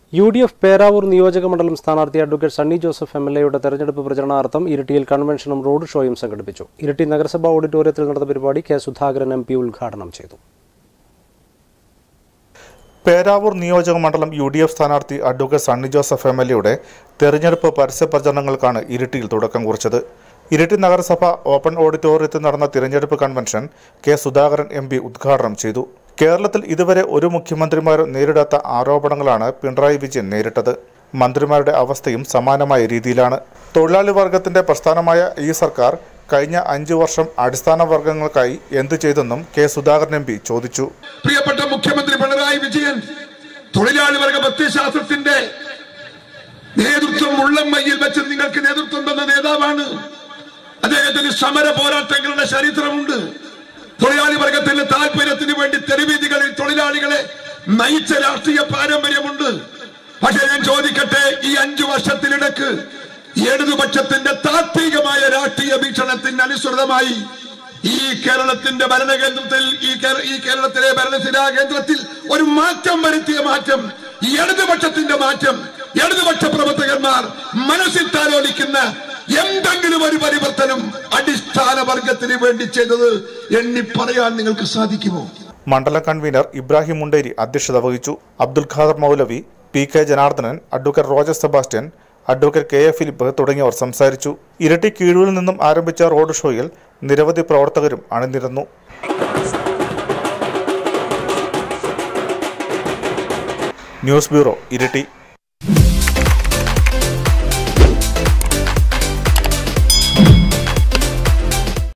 U D F Peravoor നിയോജക മണ്ഡലം സ്ഥാനാർത്ഥി advocate Sunny Joseph M L എയുടെ തെരഞ്ഞെടുപ്പ് പ്രചരണാർത്ഥം ഇരിട്ടിയിൽ കൺവെൻഷനും റോഡ് ഷോയും സംഘടിപ്പിച്ചു ഇരിട്ടി നഗരസഭാ ഓഡിറ്റോറിയത്തിൽ നടന്ന പരിപാടി കെ സുധാകരൻ എം പി ഉദ്ഘാടനം ചെയ്തു പേരാവൂർ നിയോജക മണ്ഡലം യു ഡി എഫ് സ്ഥാനാർത്ഥി advocate Sunny Joseph M L എയുടെ തെരഞ്ഞെടുപ്പ് പരസ്യ പ്രചരണങ്ങൾക്കാണ് ഇരിട്ടിയിൽ തുടക്കം കുറിച്ചത് ഇരിട്ടി നഗരസഭ ഓപ്പൺ ഓഡിറ്റോറിയത്തിൽ നടന്ന തിരഞ്ഞെടുപ്പ് convention K Sudhakaran M P ഉദ്ഘാടനം ചെയ്തു കേരളത്തിൽ ഇതുവരെ ഒരു മുഖ്യമന്ത്രിമാരും നേരിടാത്ത ആരോപണങ്ങളാണ് പിണറായി വിജയൻ നേരിട്ടത് മന്ത്രിമാരുടെ അവസ്ഥയും സമാനമായ രീതിയിലാണ് തൊഴിലാളി വർഗത്തിന്റെ പ്രസ്ഥാനമായ ഈ സർക്കാർ കഴിഞ്ഞ അഞ്ചു വർഷം അടിസ്ഥാന വർഗങ്ങൾക്കായി എന്തു ചെയ്തെന്നും കെ സുധാകരൻ എം പി ചോദിച്ചു പ്രിയപ്പെട്ട മുഖ്യമന്ത്രി പിണറായി വിജയൻ തൊഴിലാളി വർഗ പ്രത്യയശാസ്ത്രത്തിന്റെ നേതൃത്വം ഉള്ളമ്മയിൽ വെച്ച് നിങ്ങൾക്ക് നേതൃത്വം തന്ന നേതാവാണ് അദ്ദേഹത്തിന് സമര പോരാട്ടങ്ങളുടെ ചരിത്രമുണ്ട് തൊഴിലാളി വർഗത്തിന്റെ താല്പര്യത്തിന് വേണ്ടി തെരുവീതികളിൽ തൊഴിലാളികളെ നയിച്ച രാഷ്ട്രീയ പാരമ്പര്യമുണ്ട് പക്ഷെ ഞാൻ ചോദിക്കട്ടെ ഈ അഞ്ചു വർഷത്തിനിടക്ക് ഇടതുപക്ഷത്തിന്റെ താത്വികമായ രാഷ്ട്രീയ വീക്ഷണത്തിന് അനുസൃതമായി ഈ കേരളത്തിന്റെ ഭരണകേന്ദ്രത്തിൽ ഈ കേര- ഈ കേരളത്തിലെ ഭരണസിരാ കേന്ദ്രത്തിൽ ഒരു മാറ്റം വരുത്തിയ മാറ്റം ഈ ഇടതുപക്ഷത്തിന്റെ മാറ്റം ഇടതുപക്ഷ പ്രവർത്തകന്മാർ മനസ്സിൽ താലോലിക്കുന്ന എന്തെങ്കിലും ഒരു പരിവർത്തനം അടിസ്ഥാന വർഗത്തിന് വേണ്ടി ചെയ്തത് എണ്ണി പറയാൻ നിങ്ങൾക്ക് സാധിക്കുമോ മണ്ഡലം കൺവീനർ ഇബ്രാഹിം മുണ്ടേരി അധ്യക്ഷത വഹിച്ചു Abdul Khader Moulavi P K Janardhanan advocate Roger Sebastian advocate K A Philip തുടങ്ങിയവർ സംസാരിച്ചു ഇരട്ടി കീഴൂരിൽ നിന്നും ആരംഭിച്ച റോഡ് ഷോയിൽ നിരവധി പ്രവർത്തകരും അണിനിരന്നു ന്യൂസ് ബ്യൂറോ ഇരട്ടി